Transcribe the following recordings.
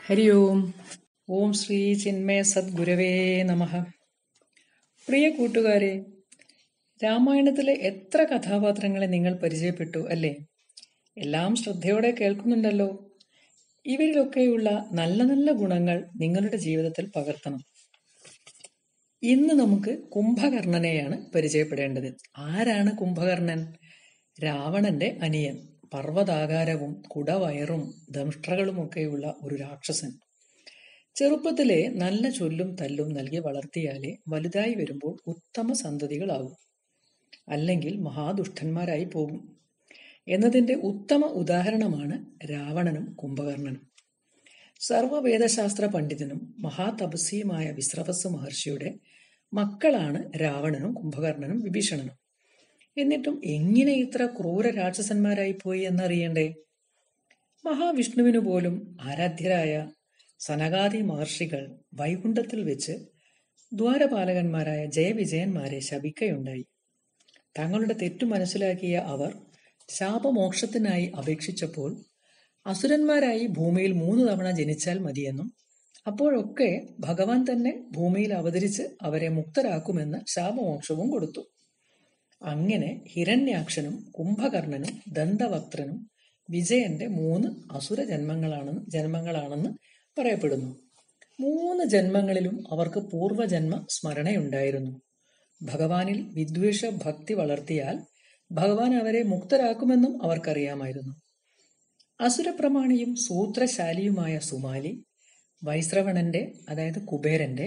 ഹരി ഓം ഓം ശ്രീ ചിന്മയ സദ്ഗുരവേ നമ പ്രിയ കൂട്ടുകാരെ രാമായണത്തിലെ എത്ര കഥാപാത്രങ്ങളെ നിങ്ങൾ പരിചയപ്പെട്ടു അല്ലേ എല്ലാം ശ്രദ്ധയോടെ കേൾക്കുന്നുണ്ടല്ലോ ഇവരിലൊക്കെയുള്ള നല്ല നല്ല ഗുണങ്ങൾ നിങ്ങളുടെ ജീവിതത്തിൽ പകർത്തണം ഇന്ന് നമുക്ക് കുംഭകർണനെയാണ് പരിചയപ്പെടേണ്ടത് ആരാണ് കുംഭകർണൻ രാവണന്റെ അനിയൻ പർവ്വതാകാരവും കുടവയറും ദംഷ്ട്രകളുമൊക്കെയുള്ള ഒരു രാക്ഷസൻ ചെറുപ്പത്തിലെ നല്ല ചൊല്ലും തല്ലും നൽകി വളർത്തിയാലേ വലുതായി വരുമ്പോൾ ഉത്തമ സന്തതികളാവും അല്ലെങ്കിൽ മഹാദുഷ്ടന്മാരായി പോകും എന്നതിന്റെ ഉത്തമ ഉദാഹരണമാണ് രാവണനും കുംഭകർണനും സർവവേദശാസ്ത്ര പണ്ഡിതനും മഹാതപസ്വിയുമായ വിശ്രവസ് മഹർഷിയുടെ മക്കളാണ് രാവണനും കുംഭകർണനും വിഭീഷണനും എന്നിട്ടും എങ്ങനെ ഇത്ര ക്രൂര രാക്ഷസന്മാരായി പോയി എന്നറിയണ്ടേ മഹാവിഷ്ണുവിനു പോലും ആരാധ്യരായ സനകാദി മഹർഷികൾ വൈകുണ്ഠത്തിൽ വെച്ച് ദ്വാരപാലകന്മാരായ ജയവിജയന്മാരെ ശപിക്കയുണ്ടായി തങ്ങളുടെ തെറ്റു മനസ്സിലാക്കിയ അവർ ശാപമോക്ഷത്തിനായി അപേക്ഷിച്ചപ്പോൾ അസുരന്മാരായി ഭൂമിയിൽ മൂന്ന് തവണ ജനിച്ചാൽ മതിയെന്നും അപ്പോഴൊക്കെ ഭഗവാൻ തന്നെ ഭൂമിയിൽ അവതരിച്ച് അവരെ മുക്തരാക്കുമെന്ന് ശാപമോക്ഷവും കൊടുത്തു അങ്ങനെ ഹിരണ്യാക്ഷനും കുംഭകർണനും ദന്തവക്ത്രനും വിജയന്റെ മൂന്ന് അസുര ജന്മങ്ങളാണെന്ന് ജന്മങ്ങളാണെന്ന് പറയപ്പെടുന്നു മൂന്ന് ജന്മങ്ങളിലും അവർക്ക് പൂർവജന്മ സ്മരണയുണ്ടായിരുന്നു ഭഗവാനിൽ വിദ്വേഷ ഭക്തി വളർത്തിയാൽ ഭഗവാൻ അവരെ മുക്തരാക്കുമെന്നും അവർക്കറിയാമായിരുന്നു അസുരപ്രമാണിയും സൂത്രശാലിയുമായ സുമാലി വൈശ്രവണന്റെ അതായത് കുബേരന്റെ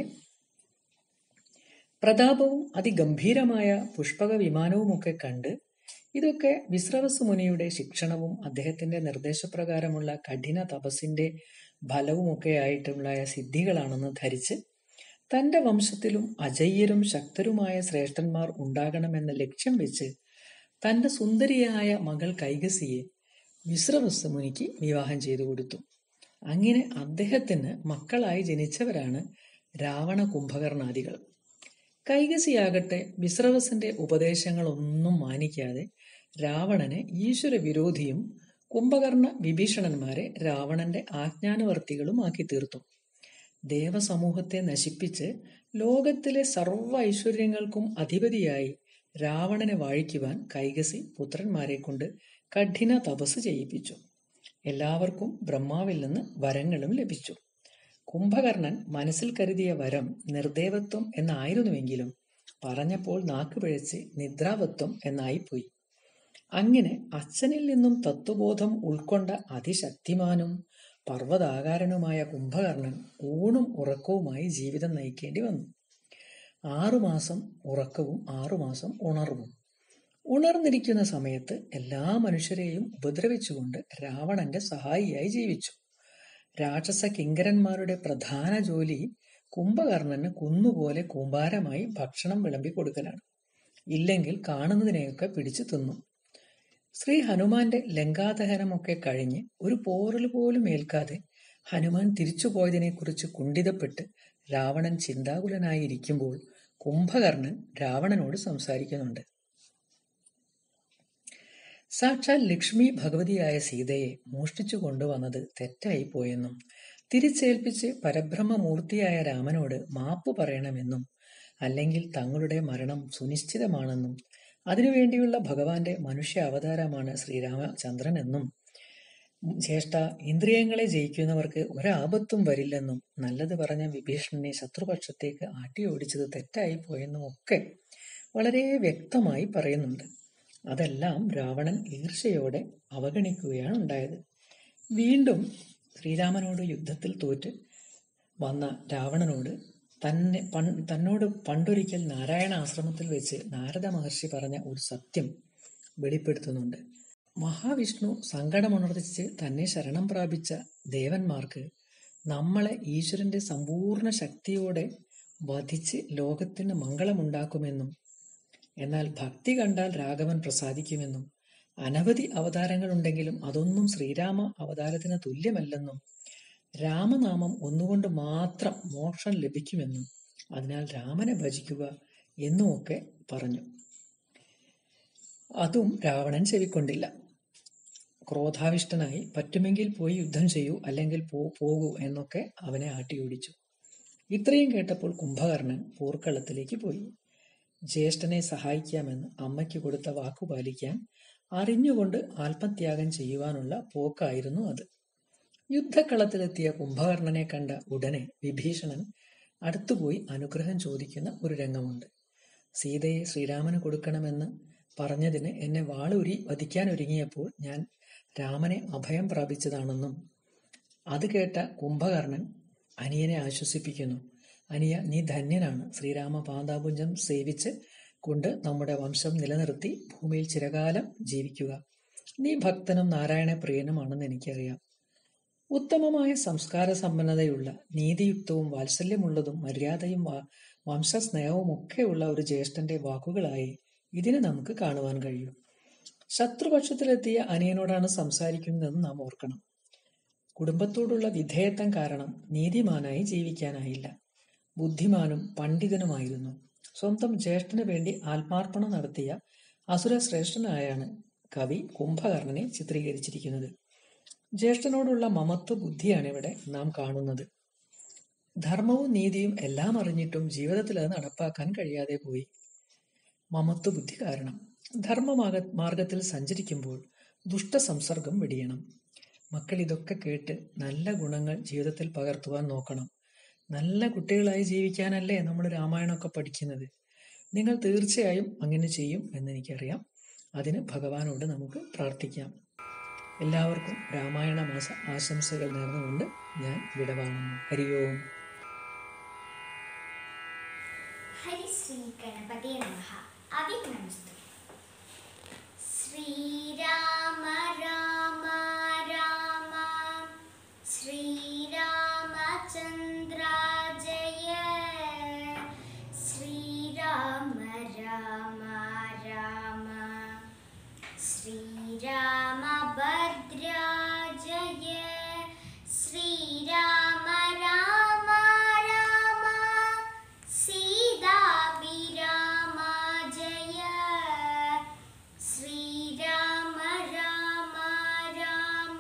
പ്രതാപവും അതിഗംഭീരമായ പുഷ്പക വിമാനവുമൊക്കെ കണ്ട് ഇതൊക്കെ വിശ്രവസ് മുനിയുടെ ശിക്ഷണവും അദ്ദേഹത്തിന്റെ നിർദ്ദേശപ്രകാരമുള്ള കഠിന തപസ്സിന്റെ ഫലവുമൊക്കെ ആയിട്ടുള്ള സിദ്ധികളാണെന്ന് ധരിച്ച് തന്റെ വംശത്തിലും അജയ്യരും ശക്തരുമായ ശ്രേഷ്ഠന്മാർ ഉണ്ടാകണമെന്ന ലക്ഷ്യം വെച്ച് തന്റെ സുന്ദരിയായ മകൾ കൈകസിയെ വിശ്രവസ് മുനിക്ക് വിവാഹം ചെയ്തു കൊടുത്തു അങ്ങനെ അദ്ദേഹത്തിന് മക്കളായി ജനിച്ചവരാണ് രാവണ കുംഭകർണാദികൾ കൈകസിയാകട്ടെ വിശ്രവസിന്റെ ഉപദേശങ്ങളൊന്നും മാനിക്കാതെ രാവണനെ ഈശ്വര വിരോധിയും കുംഭകർണ വിഭീഷണന്മാരെ രാവണന്റെ ആജ്ഞാനവർത്തികളുമാക്കി തീർത്തു ദേവസമൂഹത്തെ നശിപ്പിച്ച് ലോകത്തിലെ സർവ്വ ഐശ്വര്യങ്ങൾക്കും അധിപതിയായി രാവണനെ വാഴിക്കുവാൻ കൈകസി പുത്രന്മാരെ കൊണ്ട് കഠിന തപസ് ചെയ്യിപ്പിച്ചു എല്ലാവർക്കും ബ്രഹ്മാവിൽ നിന്ന് വരങ്ങളും ലഭിച്ചു കുംഭകർണൻ മനസ്സിൽ കരുതിയ വരം നിർദേവത്വം എന്നായിരുന്നുവെങ്കിലും പറഞ്ഞപ്പോൾ നാക്കുപിഴച്ച് നിദ്രാവത്വം എന്നായിപ്പോയി അങ്ങനെ അച്ഛനിൽ നിന്നും തത്വബോധം ഉൾക്കൊണ്ട അതിശക്തിമാനും പർവ്വതാകാരനുമായ കുംഭകർണൻ ഊണും ഉറക്കവുമായി ജീവിതം നയിക്കേണ്ടി വന്നു ആറുമാസം ഉറക്കവും ആറുമാസം ഉണർവും ഉണർന്നിരിക്കുന്ന സമയത്ത് എല്ലാ മനുഷ്യരെയും ഉപദ്രവിച്ചുകൊണ്ട് രാവണന്റെ സഹായിയായി ജീവിച്ചു രാക്ഷസ കിങ്കരന്മാരുടെ പ്രധാന ജോലി കുംഭകർണന് കുന്നുപോലെ കൂമ്പാരമായി ഭക്ഷണം വിളമ്പി കൊടുക്കലാണ് ഇല്ലെങ്കിൽ കാണുന്നതിനെയൊക്കെ പിടിച്ചു തിന്നു ശ്രീ ഹനുമാന്റെ ലങ്കാദഹനമൊക്കെ കഴിഞ്ഞ് ഒരു പോറൽ പോലും ഏൽക്കാതെ ഹനുമാൻ തിരിച്ചുപോയതിനെക്കുറിച്ച് കുണ്ഠിതപ്പെട്ട് രാവണൻ ചിന്താകുലനായിരിക്കുമ്പോൾ കുംഭകർണൻ രാവണനോട് സംസാരിക്കുന്നുണ്ട് സാക്ഷാൽ ലക്ഷ്മി ഭഗവതിയായ സീതയെ മോഷ്ടിച്ചു കൊണ്ടുവന്നത് തെറ്റായി പോയെന്നും തിരിച്ചേൽപ്പിച്ച് പരബ്രഹ്മമൂർത്തിയായ രാമനോട് മാപ്പ് പറയണമെന്നും അല്ലെങ്കിൽ തങ്ങളുടെ മരണം സുനിശ്ചിതമാണെന്നും അതിനുവേണ്ടിയുള്ള ഭഗവാന്റെ മനുഷ്യ അവതാരമാണ് ശ്രീരാമചന്ദ്രൻ എന്നും ജ്യേഷ്ഠ ഇന്ദ്രിയങ്ങളെ ജയിക്കുന്നവർക്ക് ഒരാപത്തും വരില്ലെന്നും നല്ലത് പറഞ്ഞ വിഭീഷണനെ ശത്രുപക്ഷത്തേക്ക് ആട്ടി ഓടിച്ചത് തെറ്റായി പോയെന്നും ഒക്കെ വളരെ വ്യക്തമായി പറയുന്നുണ്ട് അതെല്ലാം രാവണൻ ഈർഷയോടെ അവഗണിക്കുകയാണ് ഉണ്ടായത് വീണ്ടും ശ്രീരാമനോട് യുദ്ധത്തിൽ തോറ്റ് വന്ന രാവണനോട് തന്നെ തന്നോട് പണ്ടൊരിക്കൽ നാരായണ ആശ്രമത്തിൽ വെച്ച് നാരദ മഹർഷി പറഞ്ഞ ഒരു സത്യം വെളിപ്പെടുത്തുന്നുണ്ട് മഹാവിഷ്ണു സങ്കടമുണർത്തിച്ച് തന്നെ ശരണം പ്രാപിച്ച ദേവന്മാർക്ക് നമ്മളെ ഈശ്വരന്റെ സമ്പൂർണ്ണ ശക്തിയോടെ വധിച്ച് ലോകത്തിന് മംഗളമുണ്ടാക്കുമെന്നും എന്നാൽ ഭക്തി കണ്ടാൽ രാഘവൻ പ്രസാദിക്കുമെന്നും അനവധി അവതാരങ്ങളുണ്ടെങ്കിലും അതൊന്നും ശ്രീരാമ അവതാരത്തിന് തുല്യമല്ലെന്നും രാമനാമം ഒന്നുകൊണ്ട് മാത്രം മോക്ഷം ലഭിക്കുമെന്നും അതിനാൽ രാമനെ ഭജിക്കുക എന്നുമൊക്കെ പറഞ്ഞു അതും രാവണൻ ചെവിക്കൊണ്ടില്ല ക്രോധാവിഷ്ടനായി പറ്റുമെങ്കിൽ പോയി യുദ്ധം ചെയ്യൂ അല്ലെങ്കിൽ പോ പോകൂ എന്നൊക്കെ അവനെ ആട്ടിയോടിച്ചു ഇത്രയും കേട്ടപ്പോൾ കുംഭകർണൻ പോർക്കളത്തിലേക്ക് പോയി ജ്യേഷ്ഠനെ സഹായിക്കാമെന്ന് അമ്മയ്ക്ക് കൊടുത്ത വാക്കു പാലിക്കാൻ അറിഞ്ഞുകൊണ്ട് ആത്മത്യാഗം ചെയ്യുവാനുള്ള പോക്കായിരുന്നു അത് യുദ്ധക്കളത്തിലെത്തിയ കുംഭകർണനെ കണ്ട ഉടനെ വിഭീഷണൻ അടുത്തുപോയി അനുഗ്രഹം ചോദിക്കുന്ന ഒരു രംഗമുണ്ട് സീതയെ ശ്രീരാമന് കൊടുക്കണമെന്ന് പറഞ്ഞതിന് എന്നെ വാളൂരി വധിക്കാൻ ഒരുങ്ങിയപ്പോൾ ഞാൻ രാമനെ അഭയം പ്രാപിച്ചതാണെന്നും അത് കേട്ട കുംഭകർണൻ അനിയനെ ആശ്വസിപ്പിക്കുന്നു അനിയ നീ ധന്യനാണ് ശ്രീരാമ പാതാപുഞ്ചം സേവിച്ച് കൊണ്ട് നമ്മുടെ വംശം നിലനിർത്തി ഭൂമിയിൽ ചിരകാലം ജീവിക്കുക നീ ഭക്തനും നാരായണ പ്രിയനുമാണെന്ന് എനിക്കറിയാം ഉത്തമമായ സംസ്കാര സമ്പന്നതയുള്ള നീതിയുക്തവും വാത്സല്യമുള്ളതും മര്യാദയും വംശസ്നേഹവും ഒക്കെയുള്ള ഒരു ജ്യേഷ്ഠന്റെ വാക്കുകളായി ഇതിനെ നമുക്ക് കാണുവാൻ കഴിയും ശത്രുപക്ഷത്തിലെത്തിയ അനിയനോടാണ് സംസാരിക്കുന്നതെന്ന് നാം ഓർക്കണം കുടുംബത്തോടുള്ള വിധേയത്വം കാരണം നീതിമാനായി ജീവിക്കാനായില്ല ബുദ്ധിമാനും പണ്ഡിതനുമായിരുന്നു സ്വന്തം ജ്യേഷ്ഠന് വേണ്ടി ആത്മാർപ്പണം നടത്തിയ അസുരശ്രേഷ്ഠനായാണ് കവി കുംഭകർണനെ ചിത്രീകരിച്ചിരിക്കുന്നത് ജ്യേഷ്ഠനോടുള്ള മമത്വ ബുദ്ധിയാണ് ഇവിടെ നാം കാണുന്നത് ധർമ്മവും നീതിയും എല്ലാം അറിഞ്ഞിട്ടും ജീവിതത്തിൽ അത് നടപ്പാക്കാൻ കഴിയാതെ പോയി മമത്വ ബുദ്ധി കാരണം ധർമ്മമാർഗ മാർഗത്തിൽ സഞ്ചരിക്കുമ്പോൾ ദുഷ്ടസംസർഗം വെടിയണം മക്കൾ ഇതൊക്കെ കേട്ട് നല്ല ഗുണങ്ങൾ ജീവിതത്തിൽ പകർത്തുവാൻ നോക്കണം നല്ല കുട്ടികളായി ജീവിക്കാനല്ലേ നമ്മൾ രാമായണമൊക്കെ പഠിക്കുന്നത് നിങ്ങൾ തീർച്ചയായും അങ്ങനെ ചെയ്യും എന്നെനിക്കറിയാം അതിന് ഭഗവാനോട് നമുക്ക് പ്രാർത്ഥിക്കാം എല്ലാവർക്കും രാമായണ മാസ ആശംസകൾ നേർന്നുകൊണ്ട് ഞാൻ വിടവാങ്ങുന്നു ഹരി ഓം ഹരി ശ്രീ ഗണപതി നമഃ അവിഘ്നമസ്തു ശ്രീരാമ രാമ രാമ ശ്രീരാമചന്ദ്ര ജയ ശ്രീരാമ രാമ രാമ ശ്രീരാമഭദ്ര ജയ ശ്രീരാമ രാമ രാമ സീതാഭിരാമ ജയ ശ്രീരാമ രാമ രാമ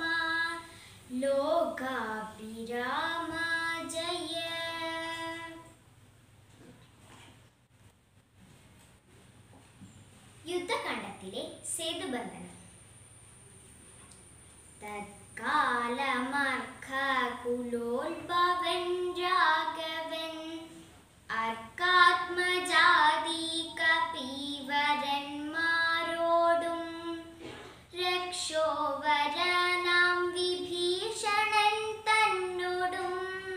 ലോകാഭിരാമ ജയ യുദ്ധകാണ്ഡത്തിലെ സേതുബന്ധനം തത്കാലമർക്കുലോത്ഭവൻ രാഘവൻ അർക്കാത്മജാതി കപീവരന്മാരോടും രക്ഷോവരനാം വിഭീഷണൻ തന്നോടും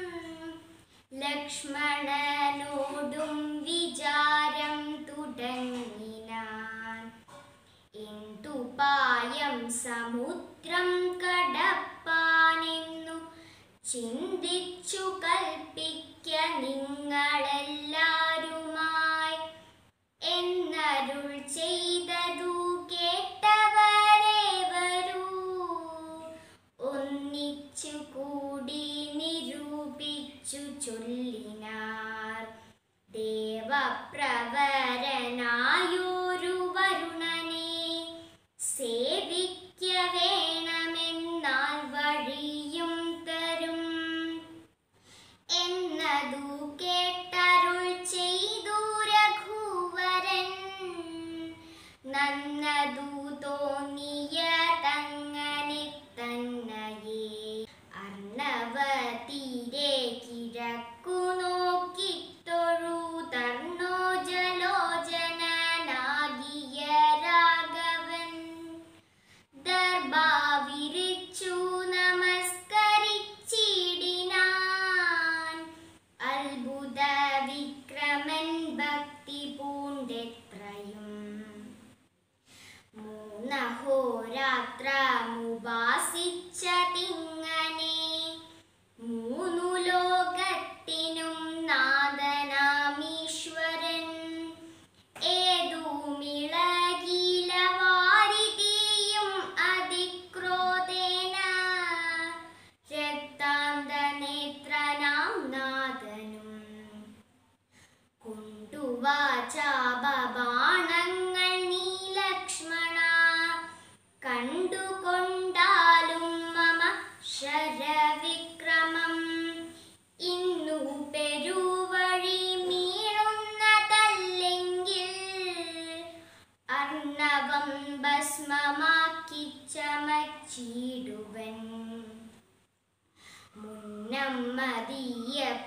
ലക്ഷ്മണനോടും വിചാരം തുടങ്ങിനാൻ എന്തുപായം സമുദ്രം കടപ്പാനെന്നു ചിന്തിച്ചു കൽപ്പിക്ക നിങ്ങളെല്ലാരുമായി എന്നരുൾ ചെയ്തതു കേട്ടവരെ വരൂ ഒന്നിച്ചു കൂടി നിരൂപിച്ചു ചൊല്ലിനാർ ദേവപ്രവരനായൊരു വരുണനെ സേവിക്ക വേണമെന്നാൽ വഴിയും തരും എന്നതു കേട്ടരുൾ ചെയ്തു രഘുവരൻ നന്നതു തോന്നിയ തങ്ങനെ തന്നയേ അർണവതീരെ കിഴക്കു നോക്കി തൊഴുതർണോ ജലോചനാകിയ രാഘവൻ ദർഭാവിരിച്ചു നമസ്കരിച്ചിടിനാൻ അത്ഭുത വിക്രമൻ ഭക്തി പൂണ്ടെത്രയും മൂന്നഹോരാത്രമുപാസിച്ച തിങ്ങനെ മൂന്നു ലോകത്തിനും നാദനാമീശ്വരൻ ഏതുമിളകില വാരിതിയും അതിക്രോധേന രക്താന്തനേത്രനാം നാദനും കൊണ്ടുവാചാപബാണങ്ങൾ നീ ലക്ഷ്മണ കണ്ടുകൊണ്ടാ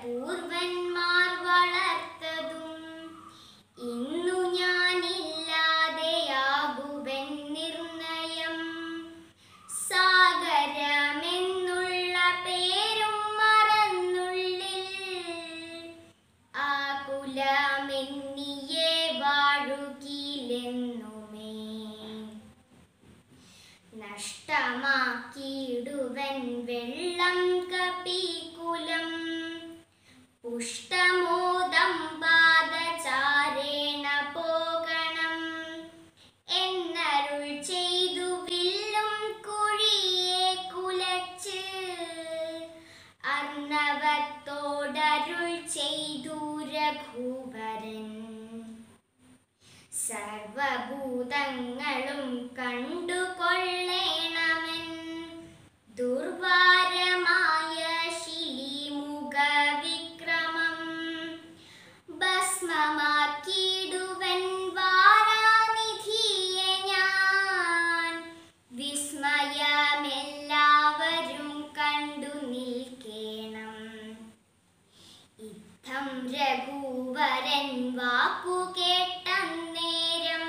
പൂർവന്മാർ വളർത്തതും ഇന്നു ഞാനില്ലാതെയാകുവൻ നിർണയം സാഗരമെന്നുള്ള പേരും മറന്നുള്ളിൽ ആകുലമെന്നിയെ വാഴുകിലെന്നുമേ നഷ്ടമാക്കിയിടുവൻ വെള്ളം കപികുലം പുഷ്ടമോദം പാദചാരേണ പോകണം എന്നരുൾ ചെയ്തു വില്ലും കുഴിയെ കുലച്ച് അർണവത്തോടരുൾ ചെയ്തു രഘുവരൻ സർവഭൂതങ്ങളും കണ്ടുകൊള്ളേണമെൻ ദുർവാരമായ ശിലിമുഖ വിക്രമം ഭസ്മമാക്കിയിടുവൻ വാരാനിധിയെ ഞാൻ വിസ്മയമെല്ലാവരും കണ്ടു നിൽക്കേണം ഇത്തം രഘുവരൻ വാക്കു കേട്ടന്നേരം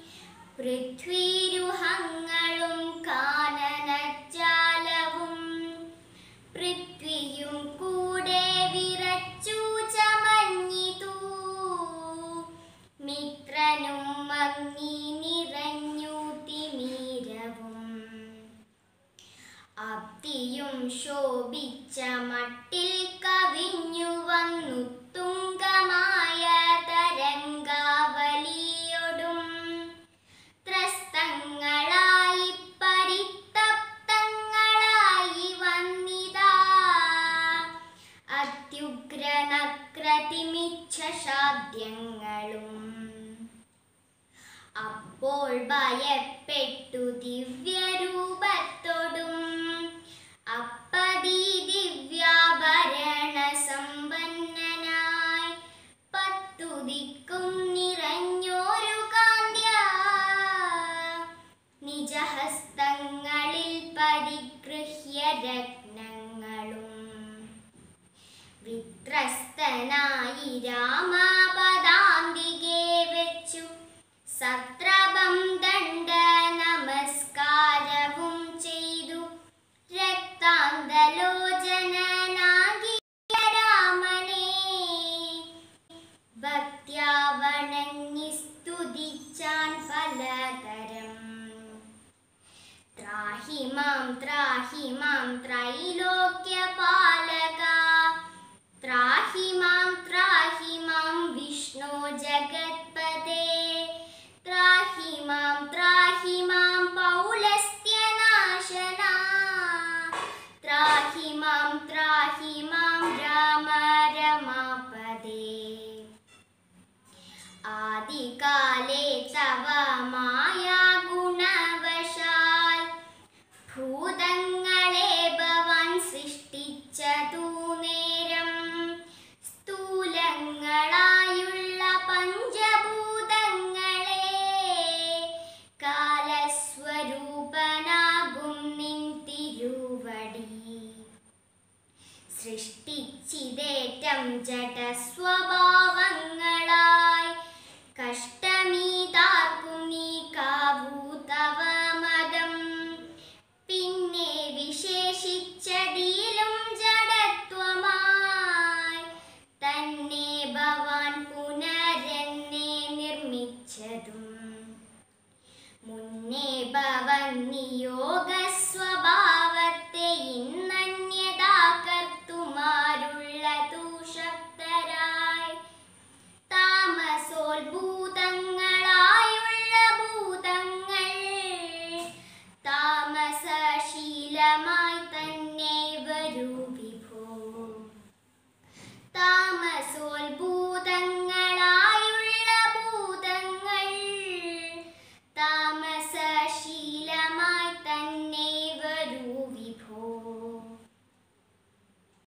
പൃഥ്വിരുഹങ്ങളും കാനനജാലവും പൃഥ്വിയും കൂടെ വിറച്ചു ചമഞ്ഞിതു മിത്രനും മങ്ങി നിറഞ്ഞു തിമീരവും അബ്ദിയും ശോഭിച്ച മട്ടിൽ കവിഞ്ഞു വന്നു തുങ്കമായ തരംഗാവലിയൊടും ത്രസ്തങ്ങളായി പരിതപ്തങ്ങളായി വന്നിതാ അത്യുഗ്രനക്രതിമിച്ഛാദ്യങ്ങളും അപ്പോൾ ഭയപ്പെട്ടു ദിവ്യരൂപത്തോടും അപ്പതി ദിവ്യാഭരണ സമ്പന്നനായി പത്തു ദിക്കും നിറഞ്ഞോരു കാന്ത്യ നിജഹസ്തങ്ങളിൽ പരിഗൃഹ്യ രത്നങ്ങളും വിത്രസ്തനായി രാമപദാന്തികെ വെച്ചു സത്രപം ദണ്ഡ നമസ്കാരവും ചെയ്തു രക്താന്തലോചനാകിയ രാമനെ ഭക്ത്യാ വണങ്ങി സ്തുതിച്ചാൻ പലതരം ത്രാഹി മാം ത്രാഹി മാം ത്രൈലോക്യപാലക ത്രാഹി മാം ത്രാഹി മാം വിഷ്ണു ജഗത്പദേ ത്രാഹി മാം ത്രാഹി മാം പൗലസ്ത്യനാശന ത്രാഹി മാം ത്രാഹി മാം രാമ രമാപദേ ആദികാലേ തവ മായാ ഗുണവശാൽ ഭൂതങ്ങളെ ഭവാൻ സൃഷ്ടിച്ചതു നേരം സ്ഥൂലങ്ങളായുള്ള പഞ്ചഭൂതങ്ങളെ കാലസ്വരൂപനാകും നിൻ തിരുവടി സൃഷ്ടിച്ചിതേറ്റം ജഡസ്വഭാവങ്ങളായി കഷ്ടമീതാർക്കും നീ കാവൂ തവ മതം പിന്നെ വിശേഷിച്ചതിലും ജഡത്വമായി തന്നെ ഭവാൻ പുനരെന്നെ നിർമ്മിച്ചതും